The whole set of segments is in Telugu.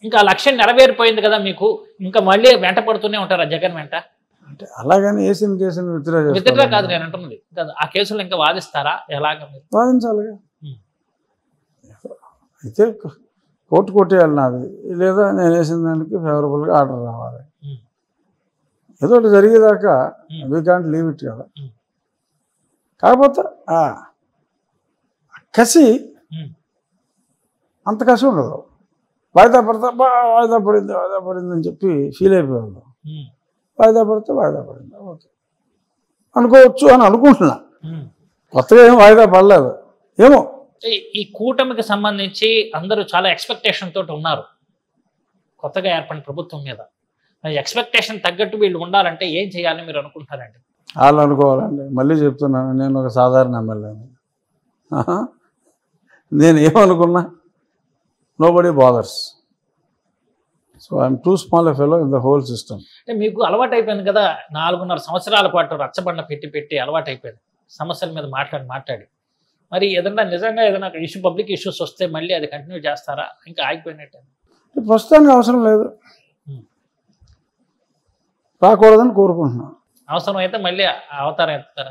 ఇంకా ఆ లక్ష్యం నెరవేరిపోయింది కదా మీకు ఇంకా మళ్ళీ వెంట పడుతూనే ఉంటారా జగన్ వెంట అంటే అలాగని వేసిన కేసుని విత్డ్రా విత్డ్రా కాదు చేసుకోవాలి నేను అంటున్నది ఇంకా ఆ కేసులు ఇంకా వాదిస్తారా ఎలాగ మీరు వాదించాలిగా ఉం. అయితే కోర్టు కొట్టేయాలి నాది లేదా నేను వేసిన దానికి ఫేవరబుల్గా ఆర్డర్ రావాలి ఉం. ఏదో ఒకటి జరిగేదాకా ఉం. వీ కాంట్ లీవ్ ఇట్ కదా ఉం. కాకపోతే ఆ కసి ఉం. అంత కసి ఉండదు వాయిదా పడతా బా వాయిదా పడింది వాయిదా పడింది అని చెప్పి ఫీల్ అయిపోయాడు ఉమ్, వాయిదా పడితే వాయిదా పడింది ఓకే అనుకోవచ్చు అని అనుకుంటున్నా ఉమ్. కొత్తగా ఏం వాయిదా పడలేదు ఏమో ఈ- ఈ కూటమికి సంబంధించి అందరూ చాలా ఎక్స్పెక్టేషన్ తోటి ఉన్నారు కొత్తగా ఏర్పడిన ప్రభుత్వం మీద ఎక్స్పెక్టేషన్ తగ్గట్టు వీళ్ళు ఉండాలంటే ఏం చేయాలని మీరు అనుకుంటారండి వాళ్ళు అనుకోవాలండి మళ్ళీ చెప్తున్నాను నేను ఒక సాధారణ ఎమ్మెల్యేని ఆహా. నేను ఏమనుకున్నా nobody bothers so I'm too small a fellow in the whole system అంటే మీకు అలవాటు అయిపోయింది కదా నాలుగున్నర సంవత్సరాల పాటు రచ్చబండ పెట్టి పెట్టి అలవాటు అయిపోయింది సమస్యల మీద మాట్లాడి మాట్లాడి మరి ఏదన్నా నిజంగా ఏదైనా ఇష్యూ పబ్లిక్ ఇష్యూస్ వస్తే మళ్ళీ అది కంటిన్యూ చేస్తారా ఇంకా ఆగిపోయినట్టే ప్రస్తుతానికి అవసరం లేదు Hmm. రాకూడదని కోరుకుంటున్నా అవసరం అయితే మళ్ళీ అవతారం ఎత్తుతారా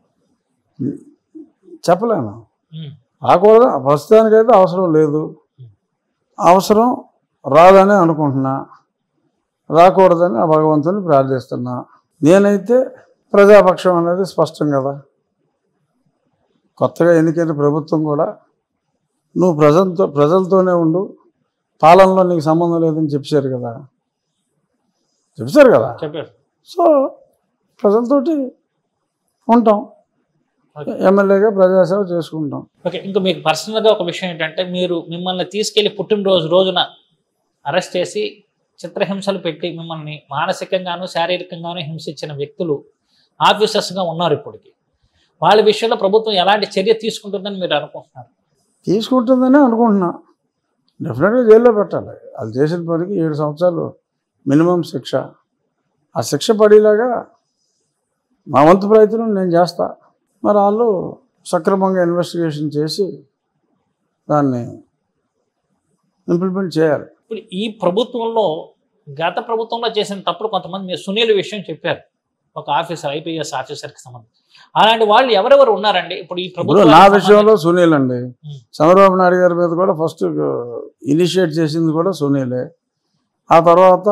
చెప్పలేను ఉమ్, రాకూడదు ప్రస్తుతానికైతే అవసరం లేదు అవసరం రాదని అనుకుంటున్నా రాకూడదని ఆ భగవంతుని ప్రార్థిస్తున్నా నేనైతే ప్రజాపక్షం అనేది స్పష్టం కదా కొత్తగా ఎన్నికైన ప్రభుత్వం కూడా నువ్వు ప్రజలతో ప్రజలతోనే ఉండు పాలనలో నీకు సంబంధం లేదని చెప్పారు కదా చెప్పారు కదా చెప్పారు సో ప్రజలతోటి ఉంటాం ఓకే. ఎమ్మెల్యేగా ప్రజాసేవ చేసుకుంటాం ఓకే ఇంకా మీకు పర్సనల్గా ఒక విషయం ఏంటంటే మీరు మిమ్మల్ని తీసుకెళ్లి పుట్టినరోజు రోజున అరెస్ట్ చేసి చిత్రహింసలు పెట్టి మిమ్మల్ని మానసికంగాను శారీరకంగాను హింసించిన వ్యక్తులు ఆఫీసర్స్గా ఉన్నారు ఇప్పటికి వాళ్ళ విషయంలో ప్రభుత్వం ఎలాంటి చర్య తీసుకుంటుందని మీరు అనుకుంటున్నారు తీసుకుంటుందని అనుకుంటున్నా డెఫినెట్గా జైల్లో పెట్టాలి వాళ్ళు చేసిన పనికి ఏడు సంవత్సరాలు మినిమం శిక్ష ఆ శిక్ష పడేలాగా మా వంతు ప్రయత్నం నేను చేస్తా మరి వాళ్ళు సక్రమంగా ఇన్వెస్టిగేషన్ చేసి దాన్ని ఇంప్లిమెంట్ చేయాలి ఇప్పుడు ఈ ప్రభుత్వంలో గత ప్రభుత్వంలో చేసిన తప్పుడు కొంతమంది మీరు సునీల్ విషయం చెప్పారు ఒక ఆఫీసర్ ఐపీఎస్ ఆఫీసర్కి సంబంధించి అలాంటి వాళ్ళు ఎవరెవరు ఉన్నారండి ఇప్పుడు ఈ ఇప్పుడు ప్రభుత్వం నా విషయంలో సునీల్ అండి ఉం. చంద్రబాబు నాయుడు గారి మీద కూడా ఫస్ట్ ఇనిషియేట్ చేసింది కూడా సునీలే ఆ తర్వాత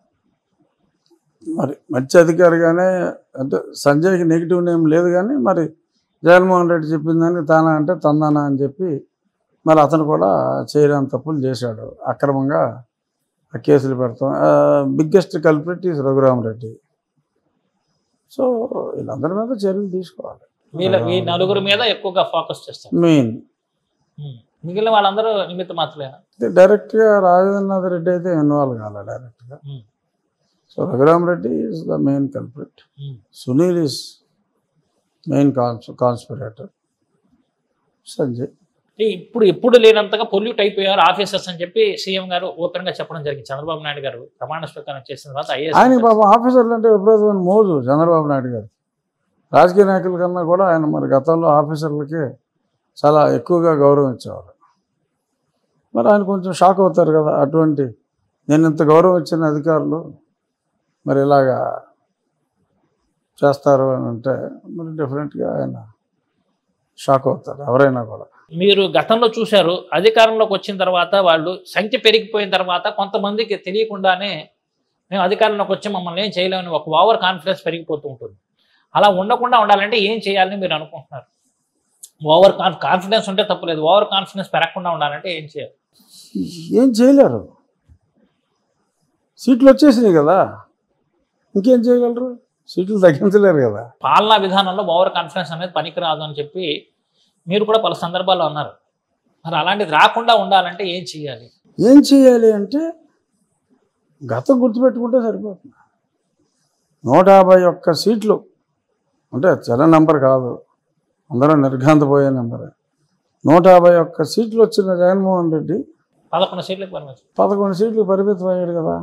మరి మంచి అధికారిగానే అంటే సంజయ్కి నెగిటివ్ నేమ్ లేదు కానీ మరి జగన్మోహన్ రెడ్డి చెప్పిన దానికి తానా అంటే తందానా అని చెప్పి మరి అతను కూడా చేయలేని తప్పులు చేశాడు అక్రమంగా ఆ కేసులు పెడతాం biggest culprit is Raghurama Reddy so వీళ్ళందరి మీద చర్యలు తీసుకోవాలి వీళ్ళ ఈ నలుగురు మీద ఎక్కువగా ఫోకస్ చేస్తారు మెయిన్ ఉమ్. మిగిలిన వాళ్ళందరూ నిమిత్త మాత్రమేనా అంటే డైరెక్ట్గా రాజేంద్రనాథ్ రెడ్డి అయితే ఇన్వాల్వ్ కాలే డైరెక్ట్గా um. So Raghurama Reddy is the main culprit um. Sunil is main cons conspirator Sanjay ఈ ఇప్పుడు ఎప్పుడు లేనంతగా పొల్యూట్ అయిపోయారు ఆఫీసర్స్ అని చెప్పి సీఎం గారు ఓపెన్ గా చెప్పడం జరిగింది చంద్రబాబు నాయుడు గారు ప్రమాణ స్వీకారం చేసిన తర్వాత ఐఏఎస్ ఆయన పాపం ఆఫీసర్లు అంటే విపరీతమైన మోజు చంద్రబాబు నాయుడు గారు రాజకీయ నాయకుల కన్నా కూడా ఆయన మరి గతంలో ఆఫీసర్లకి చాలా ఎక్కువగా గౌరవం ఇచ్చేవారు మరి ఆయన కొంచెం షాక్ అవుతారు కదా అటువంటి నేను ఇంత గౌరవం ఇచ్చిన అధికారులు మరి ఇలాగా చేస్తారు అని అంటే మరి డెఫినెట్గా ఆయన షాక్ అవుతారు ఎవరైనా కూడా మీరు గతంలో చూశారు అధికారంలోకి వచ్చిన తర్వాత వాళ్ళు సంఖ్య పెరిగిపోయిన తర్వాత కొంతమందికి తెలియకుండానే మేము అధికారంలోకి వచ్చి మమ్మల్ని ఏం చేయలేమని ఒక ఓవర్ కాన్ఫిడెన్స్ పెరిగిపోతూ ఉంటుంది అలా ఉండకుండా ఉండాలంటే ఏం చేయాలని మీరు అనుకుంటున్నారు ఓవర్ కాన్ కాన్ఫిడెన్స్ ఉంటే తప్పలేదు ఓవర్ కాన్ఫిడెన్స్ పెరగకుండా ఉండాలంటే ఏం చేయాలి ఏం చేయలేరు సీట్లు వచ్చేసినాయి కదా ఇంకేం చేయగలరు సీట్లు తగ్గించలేరు కదా పాలనా విధానంలో ఓవర్ కాన్ఫిడెన్స్ అనేది పనికిరాదు అని చెప్పి మీరు కూడా పలు సందర్భాల్లో అన్నారు మరి అలాంటిది రాకుండా ఉండాలంటే ఏం చేయాలి ఏం చేయాలి అంటే గతం గుర్తుపెట్టుకుంటే సరిపోతుంది నూట యాభై ఒక్క సీట్లు అంటే చిన్న నెంబర్ కాదు అందరూ నిర్ఘాంతపోయే నెంబరే నూట యాభై ఒక్క సీట్లు వచ్చిన జగన్మోహన్ రెడ్డి పదకొండు సీట్లకు పరిమితి పదకొండు సీట్లు పరిమితం అయ్యాడు కదా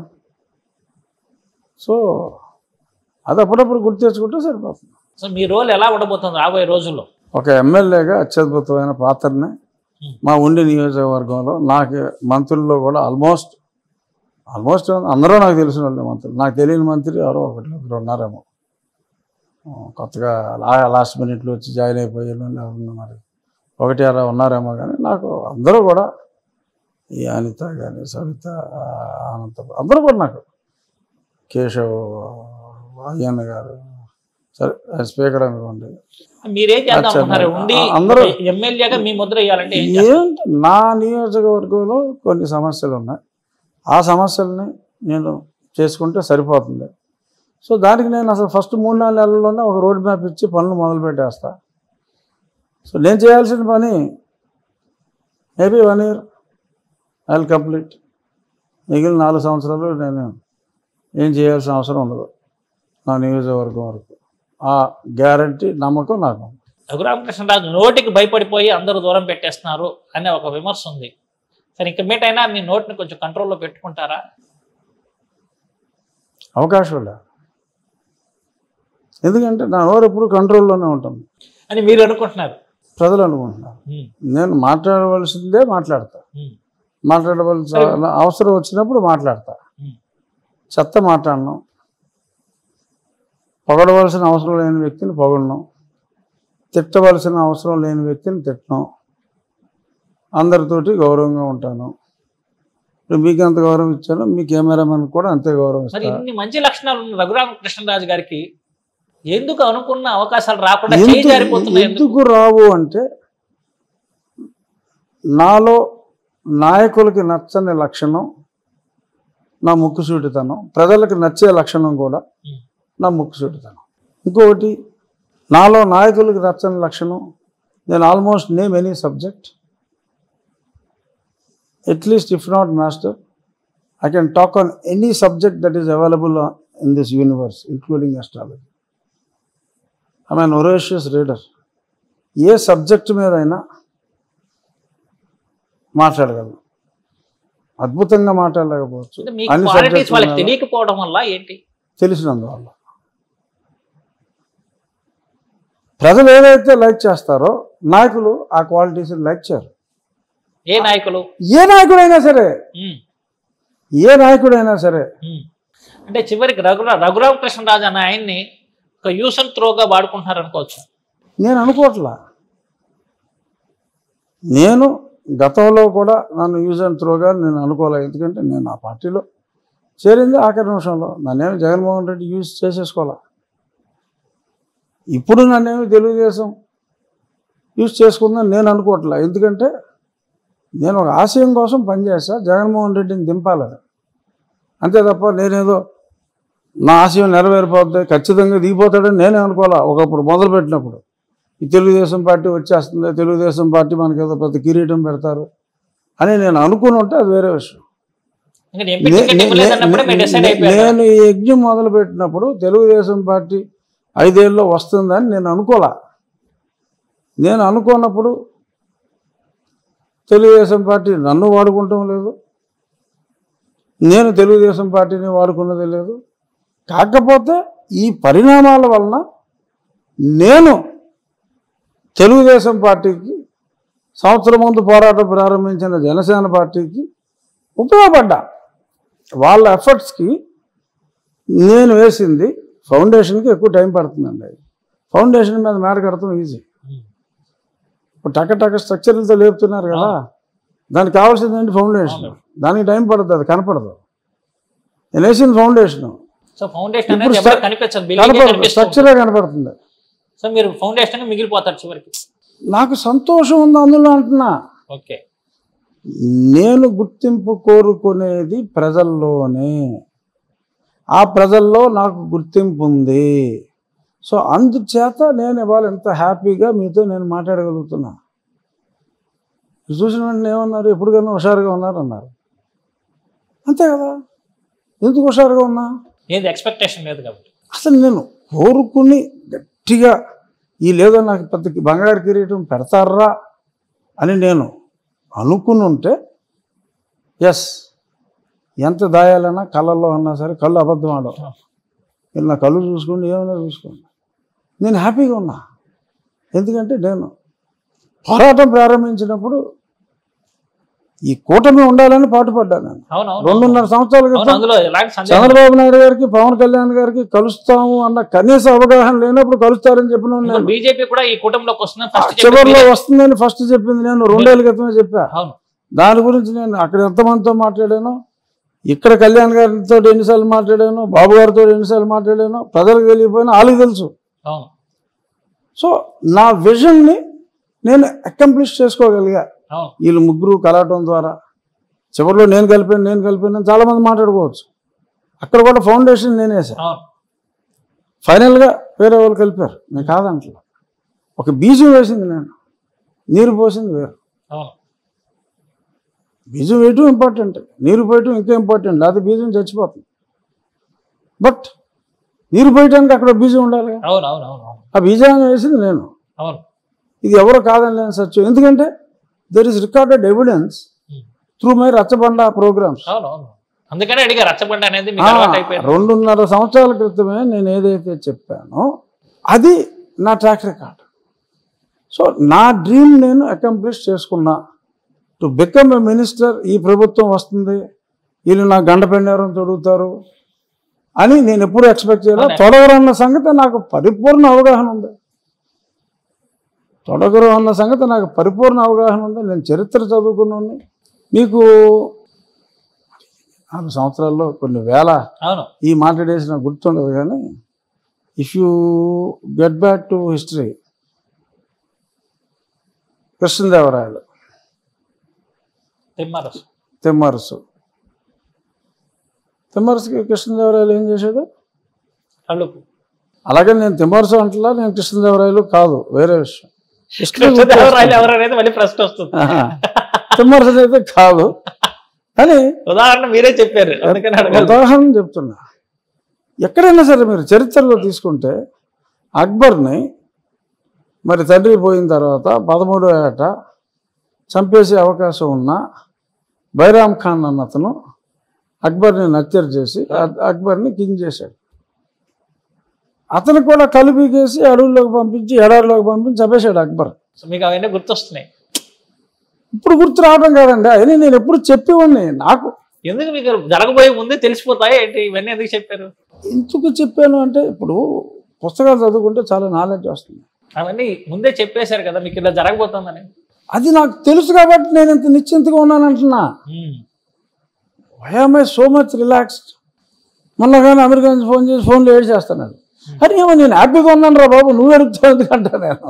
సో అది అప్పుడప్పుడు గుర్తు తెచ్చుకుంటే సరిపోతుంది సో మీ రోల్ ఎలా ఉండబోతుంది రాబోయే రోజుల్లో ఒక ఎమ్మెల్యేగా అత్యద్భుతమైన పాత్రని మా ఉండి నియోజకవర్గంలో నాకు మంత్రుల్లో కూడా ఆల్మోస్ట్ ఆల్మోస్ట్ అందరూ నాకు తెలిసిన వాళ్ళే మంత్రులు నాకు తెలియని మంత్రి ఎవరో ఒకటి ఇద్దరు ఉన్నారేమో ఆ, కొత్తగా లా లాస్ట్ మినిట్లో వచ్చి జాయిన్ అయిపోయే వాళ్ళు ఎవరున్నా మరి ఒకటి అలా ఉన్నారేమో కానీ నాకు అందరూ కూడా ఈ అనిత కానీ సవిత ఆ, అనంత అందరూ కూడా నాకు కేశవ్ అయ్యన్న గారు సరే స్పీకర్ అనుకోండి మీరేం చేద్దాం అచ్చా, అనుకుంటున్నారు ఉండి అందరూ- ఎమ్మెల్యేగా మీ ముద్ర వేయాలంటే ఏం చేస్తారు? ఏంటి నా నియోజకవర్గంలో కొన్ని సమస్యలు ఉన్నాయి ఆ సమస్యల్ని నేను చేసుకుంటే సరిపోతుంది సో దానికి నేను అసలు ఫస్ట్ మూడు నాలుగు నెలల్లోనే ఒక రోడ్ మ్యాప్ ఇచ్చి పనులు మొదలు పెట్టేస్తా సో నేను చేయాల్సిన పని maybe one year I will complete మిగిలిన నాలుగు సంవత్సరాలు నేను ఏం చేయాల్సిన అవసరం ఉండదు నా నియోజకవర్గం వరకు ఆ గ్యారంటీ నమ్మకం నాకు రఘురామకృష్ణరాజు నోటికి భయపడిపోయి అందరూ దూరం పెట్టేస్తున్నారు అనే ఒక విమర్శ ఉంది సరే ఇంక మీటైనా మీ నోటిని కొంచెం కంట్రోల్లో పెట్టుకుంటారా అవకాశం లేదు ఎందుకంటే నా నోరు ఎప్పుడు కంట్రోల్లోనే ఉంటుంది అని మీరు అనుకుంటున్నారు ప్రజలు అనుకుంటున్నారు ఉమ్, నేను మాట్లాడవలసిందే మాట్లాడతా ఉమ్, మాట్లాడవలసిన అవసరం వచ్చినప్పుడు మాట్లాడతా ఉమ్. చెత్త మాట్లాడను పొగడవలసిన అవసరం లేని వ్యక్తిని పొగడను తిట్టవలసిన అవసరం లేని వ్యక్తిని తిట్టను అందరితోటి గౌరవంగా ఉంటాను ఇప్పుడు మీకు ఎంత గౌరవం ఇచ్చానో మీ కెమెరామెన్ కూడా అంతే గౌరవం మరి ఇస్తాను ఇన్ని మంచి లక్షణాలు ఉన్న రఘురామకృష్ణరాజు గారికి ఎందుకు అనుకున్న అవకాశాలు రాకుండా చేయి ఎందుకు జారిపోతున్నాయి ఎందుకు ఎందుకు రావు అంటే నాలో నాయకులకి నచ్చని లక్షణం నా ముక్కుసూటితనం ప్రజలకు నచ్చే లక్షణం కూడా ఉమ్, నా ముక్కుసూటితనం ఇంకొకటి నాలో నాయకులకి నచ్చని లక్షణం నేను almost name any subject at least if not master I can talk on any subject that is available in this universe including astrology I mean voracious reader ఏ సబ్జెక్ట్ మీదైనా మాట్లాడగలను అద్భుతంగా మాట్లాడలేకపోవచ్చు అంటే మీ అన్ని క్వాలిటీస్ subjects వాళ్ళకి మీద తెలియకపోవడం వల్ల ఏంటి తెలిసినందువల్ల ప్రజలు ఏదైతే లైక్ చేస్తారో నాయకులు ఆ క్వాలిటీస్ని లైక్ చేయరు ఏ నాయకులు ఏ నాయకుడైనా సరే ఉమ్, ఏ నాయకుడైనా సరే ఉమ్. అంటే చివరికి రఘురా రఘురామకృష్ణరాజు అనే ఆయన్ని ఒక యూస్ అండ్ త్రోగా వాడుకుంటున్నారు అనుకోవచ్చు నేను అనుకోవట్లా నేను గతంలో కూడా నన్ను యూజ్ అండ్ త్రోగా నేను అనుకోలేదు ఎందుకంటే నేను ఆ పార్టీలో చేరింది ఆఖరి నిమిషంలో నన్నేమి జగన్మోహన్ రెడ్డి యూజ్ చేసేసుకోవాలా ఇప్పుడు నన్నేమి తెలుగుదేశం యూజ్ చేసుకుందని నేను అనుకోవట్లా ఎందుకంటే నేను ఒక ఆశయం కోసం పనిచేస్తా జగన్మోహన్ రెడ్డిని దింపాలని అంతే తప్ప నేనేదో నా ఆశయం నెరవేరిపోద్ది ఖచ్చితంగా దిగిపోతాడని నేనే అనుకోవాలా ఒకప్పుడు మొదలుపెట్టినప్పుడు ఈ తెలుగుదేశం పార్టీ వచ్చేస్తుంది తెలుగుదేశం పార్టీ మనకి ఏదో పెద్ద కిరీటం పెడతారు అని నేను అనుకుని ఉంటే అది వేరే విషయం ఇంకా ఎంపీ నే- టికెట్ నే- ఇవ్వలేదన్నప్పుడే మీరు నే- డిసైడ్ నే- అయిపోయారు నేను ఈ యజ్ఞం మొదలు పెట్టినప్పుడు తెలుగుదేశం పార్టీ ఐదేళ్ళలో వస్తుందని నేను అనుకోలా నేను అనుకున్నప్పుడు తెలుగుదేశం పార్టీ నన్ను వాడుకుంటాం లేదు నేను తెలుగుదేశం పార్టీని వాడుకున్నది లేదు కాకపోతే ఈ పరిణామాల వలన నేను తెలుగుదేశం పార్టీకి సంవత్సరం ముందు పోరాటం ప్రారంభించిన జనసేన పార్టీకి ఉపయోగపడ్డా వాళ్ళ ఎఫర్ట్స్కి నేను వేసింది ఫౌండేషన్కి ఎక్కువ టైం పడుతుందండి ఫౌండేషన్ మీద మేడ కడతాం ఈజీ ఇప్పుడు టక టక స్ట్రక్చర్లతో లేపుతున్నారు కదా దానికి కావాల్సింది ఏంటి ఫౌండేషన్ దానికి టైం పడుతుంది అది కనపడదు నేను వేసిన ఫౌండేషన్ సో ఫౌండేషన్ ఇప్పుడు అనేది ఎవరికి స్ట్ర- కనిపించదు బిల్డింగ్ కనపడదు కనిపిస్తుంది స్ట్రక్చరే కనపడుతుంది సో మీరు ఫౌండేషన్ మిగిలిపోతారు చివరికి నాకు సంతోషం ఉంది అందులో అంటున్నా ఓకే నేను గుర్తింపు కోరుకునేది ప్రజల్లోనే ఆ ప్రజల్లో నాకు గుర్తింపు ఉంది సో అందుచేత నేను ఇవాళ ఎంత హ్యాపీగా మీతో నేను మాట్లాడగలుగుతున్నా ఇది చూసిన వెంటనే ఏమన్నారు ఎప్పటికైనా హుషారుగా ఉన్నారు అన్నారు అంతే కదా ఎందుకు హుషారుగా ఉన్నా ఏది ఎక్స్పెక్టేషన్ లేదు కాబట్టి అసలు నేను కోరుకుని గట్టిగా ఈ లేదో నాకు పెద్ద బంగారు కిరీటం పెడతారా అని నేను అనుకుని ఉంటే ఎస్ ఎంత దాయాలన్నా కళ్ళల్లో ఉన్నా సరే కళ్ళు అబద్ధం ఆడవు మీరు నా కళ్ళు చూసుకోండి ఏమైనా చూసుకోండి నేను హ్యాపీగా ఉన్నా ఎందుకంటే నేను పోరాటం ప్రారంభించినప్పుడు ఈ కూటమి ఉండాలని పాటుపడ్డాను నేను అవును అవును రెండున్నర సంవత్సరాల అవును క్రితం అందులో ఎలాంటి సందేహం చంద్రబాబు నాయుడు గారికి పవన్ కళ్యాణ్ గారికి కలుస్తాము అన్న కనీస అవగాహన లేనప్పుడు కలుస్తారని చెప్పిన నేను బీజేపీ కూడా ఈ కూటమిలోకి వస్తుందని ఫస్ట్ చివరిలో వస్తుందని ఫస్ట్ చెప్పింది నేను రెండేళ్ల క్రితమే చెప్పా అవును దాని గురించి నేను అక్కడ ఎంతమందితో మాట్లాడాను ఇక్కడ కళ్యాణ్ గారితో ఎన్నిసార్లు మాట్లాడాను బాబు గారితో ఎన్నిసార్లు మాట్లాడాను ప్రజలకు తెలియపోయినా వాళ్ళకి తెలుసు అవును సో నా విజన్ని నేను అకంప్లిష్ చేసుకోగలిగా అవును వీళ్ళు ముగ్గురు కలవటం ద్వారా చివరిలో నేను కలిపాను నేను కలిపాను అని చాలామంది మాట్లాడుకోవచ్చు అక్కడ కూడా ఫౌండేషన్ నేనే వేసా అవును ఫైనల్గా వేరే వాళ్ళు కలిపారు నేను కాదంటలా ఒక బీజం వేసింది నేను నీరు పోసింది వేరు అవును బీజం వేయటం ఇంపార్టెంట్ నీరు పోయటం ఇంకా ఇంపార్టెంట్ లేకపోతే బీజం చచ్చిపోతుంది బట్ నీరు పోయటానికి అక్కడ బీజం ఉండాలి కదా. అవును అవును అవును అవును ఆ బీజాన్ని వేసింది నేను అవును ఇది ఎవరు కాదని లేని సత్యం ఎందుకంటే there is recorded evidence um. Through my Rachabanda programs అవును అవును అందుకనే అడిగా రచ్చబండ అనేది మీకు అలవాటు అయిపోయింది రెండున్నర సంవత్సరాల క్రితమే నేను ఏదైతే చెప్పానో అది నా ట్రాక్ రికార్డ్ సో నా డ్రీమ్ నేను అకంప్లిష్ చేసుకున్నా టు బికమ్ ఎ మినిస్టర్ ఈ ప్రభుత్వం వస్తుంది వీళ్ళు నా గండ పెండారం చదువుతారు అని నేను ఎప్పుడు ఎక్స్పెక్ట్ చేయలేదు అవునా? తొడగరు అన్న సంగతి నాకు పరిపూర్ణ అవగాహన ఉంది తొడగరు అన్న సంగతి నాకు పరిపూర్ణ అవగాహన ఉంది నేను చరిత్ర చదువుకున్నాను మీకు నాలుగు సంవత్సరాల్లో కొన్ని వేల అవును ఈ మాట్లాడేసి నాకు గుర్తుండదు కానీ if you get back to history Krishnadevarayalu Timmarasu Timmarasu తిమ్మరసుకి కృష్ణదేవరాయలు ఏం చేశాడు కళ్ళుపు అలాగే నేను తిమ్మరసు అంటలా నేను కృష్ణదేవరాయలు కాదు వేరే విషయం కృష్ణదేవరాయలు ఎవరు అనేది మళ్ళీ ప్రశ్న వస్తుంది ఆహా. తిమ్మరసు అయితే కాదు కానీ ఉదాహరణ మీరే చెప్పారు అందుకని అడగాలి ఉదాహరణ చెప్తున్నా ఎక్కడైనా సరే మీరు చరిత్రలో తీసుకుంటే అక్బర్ని మరి తండ్రి పోయిన తర్వాత పదమూడో ఏట చంపేసే అవకాశం ఉన్న బైరామ్ ఖాన్ అన్న అతను అక్బర్ని నచ్చర్ చేసి అక్- అక్బర్ని కింగ్ చేశాడు అతను కూడా కలిపికేసి అడవుల్లోకి పంపించి ఎడారిలోకి పంపించి చంపేశాడు అక్బర్ సో మీకు అవన్నీ గుర్తొస్తున్నాయి ఇప్పుడు గుర్తు రావడం కాదండి అయినా నేను ఎప్పుడు చెప్పేవాడిని నాకు ఎందుకు మీకు జరగబోయే ముందే తెలిసిపోతాయి ఏంటి ఇవన్నీ ఎందుకు చెప్పారు ఎందుకు చెప్పాను అంటే ఇప్పుడు పుస్తకాలు చదువుకుంటే చాలా నాలెడ్జ్ వస్తుంది అవన్నీ ముందే చెప్పేశారు కదా మీకు ఇలా జరగబోతుందని అది నాకు తెలుసు కాబట్టి నేను ఇంత నిశ్చింతగా ఉన్నాను అంటున్నా um. I so much relaxed మొన్న కానీ అమెరికా నుంచి ఫోన్ చేసి ఫోన్లో ఏడు చేస్తున్నాడు అరే ఏమో నేను హ్యాపీగా ఉన్నాను రా బాబు నువ్వు అడుగుతావు ఎందుకంటా నేను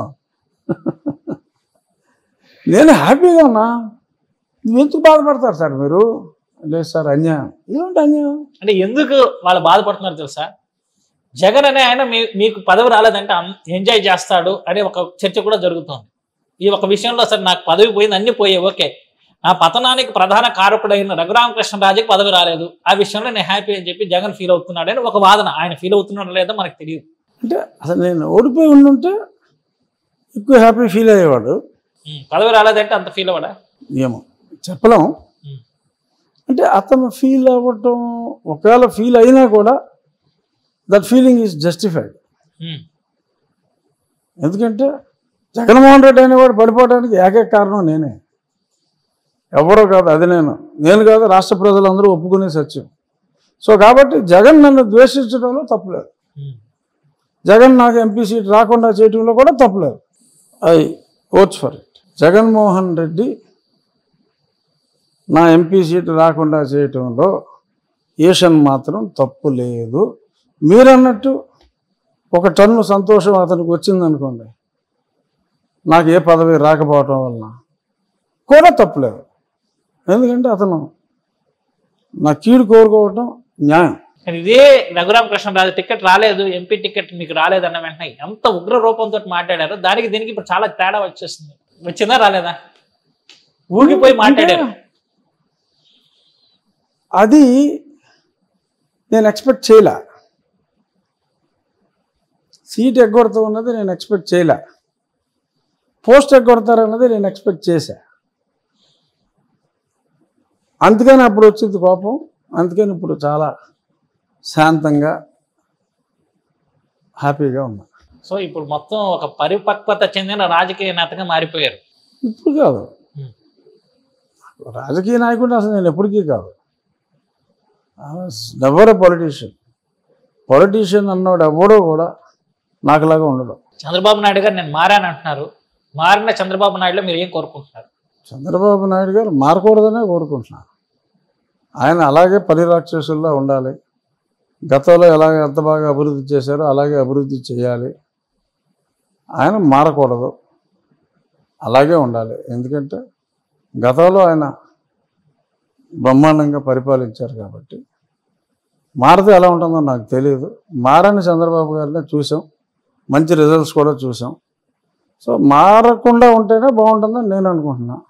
నేను హ్యాపీగా ఉన్నా నువ్వు ఎందుకు బాధపడతారు సార్ మీరు లేదు సార్ అన్యాయం ఏమిటి అన్యాయం అంటే ఎందుకు వాళ్ళు బాధపడుతున్నారు తెలుసా జగన్ అనే ఆయన మీ మీకు పదవి రాలేదంటే ఎంజాయ్ చేస్తాడు అనే ఒక చర్చ కూడా జరుగుతోంది ఈ ఒక విషయంలో సరే నాకు పదవి పోయింది అన్ని పోయాయి ఓకే నా పతనానికి ప్రధాన కారకుడైన రఘురామకృష్ణరాజుకి పదవి రాలేదు ఆ విషయంలో నేను హ్యాపీ అని చెప్పి జగన్ ఫీల్ అవుతున్నాడని ఒక వాదన ఆయన ఫీల్ అవుతున్నాడో లేదో మనకు తెలియదు అంటే అసలు నేను ఓడిపోయి ఉండుంటే ఎక్కువ హ్యాపీ ఫీల్ అయ్యేవాడు ఉమ్, పదవి రాలేదంటే అంత ఫీల్ అవ్వడా ఏమో చెప్పలేం ఉమ్, అంటే అతను ఫీల్ అవ్వటం ఒకవేళ ఫీల్ అయినా కూడా that feeling is justified um, ఎందుకంటే జగన్మోహన్ రెడ్డి అనేవాడు పడిపోవడానికి ఏకైక కారణం నేనే ఎవరో కాదు అది నేను నేను కాదు రాష్ట్ర ప్రజలందరూ ఒప్పుకునే సత్యం సో కాబట్టి జగన్ నన్ను ద్వేషించడంలో తప్పులేదు ఉమ్. జగన్ నాకు ఎంపీ సీట్ రాకుండా చేయడంలో కూడా తప్పులేదు I votes for it Jaganmohan Reddy నా ఎంపీ సీట్ రాకుండా చేయటంలో ఏషన్ మాత్రం తప్పు లేదు మీరన్నట్టు ఒక టన్ను సంతోషం అతనికి వచ్చిందనుకోండి నాకు ఏ పదవి రాకపోవటం వలన కూడా తప్పులేదు ఎందుకంటే అతను నా కీడు కోరుకోవటం న్యాయం కానీ ఇదే రఘురామకృష్ణరాజు టికెట్ రాలేదు ఎంపీ టికెట్ మీకు రాలేదన్న వెంటనే ఎంత ఉగ్ర రూపంతో మాట్లాడారు దానికి దీనికి ఇప్పుడు చాలా తేడా వచ్చేస్తుంది వచ్చిందా రాలేదా ఊగిపోయి మాట్లాడారు అది నేను ఎక్స్పెక్ట్ చేయలే సీట్ ఎగ్గొడతా ఉన్నది నేను ఎక్స్పెక్ట్ చేయలే పోస్ట్ ఎగ్గొడతారన్నది నేను ఎక్స్పెక్ట్ చేశా అందుకని అప్పుడు వచ్చింది కోపం అందుకని ఇప్పుడు చాలా శాంతంగా హ్యాపీగా ఉన్నా సో ఇప్పుడు మొత్తం ఒక పరిపక్వత చెందిన రాజకీయ నేతగా మారిపోయారు ఇప్పుడు కాదు రాజకీయ నాయకుడిని అసలు నేను ఎప్పటికీ కాదు నెవర్ ఎ పొలిటీషియన్ పొలిటీషియన్ అన్నవాడు ఎవడో కూడా నాకులాగా ఉండడు చంద్రబాబు నాయుడు గారు నేను మారాను అంటున్నారు మారిన చంద్రబాబు నాయుడులో మీరు ఏం కోరుకుంటున్నారు చంద్రబాబు నాయుడు గారు మారకూడదనే కోరుకుంటున్నాను ఆయన అలాగే పని రాక్షసుల్లో ఉండాలి గతంలో ఎలాగ ఎంత బాగా అభివృద్ధి చేశారో అలాగే అభివృద్ధి చేయాలి ఆయన మారకూడదు అలాగే ఉండాలి ఎందుకంటే గతంలో ఆయన బ్రహ్మాండంగా పరిపాలించారు కాబట్టి మారితే ఎలా ఉంటుందో నాకు తెలియదు మారని చంద్రబాబు గారిని చూసాం మంచి రిజల్ట్స్ కూడా చూసాం సో మారకుండా ఉంటేనే బాగుంటుందని నేను అనుకుంటున్నా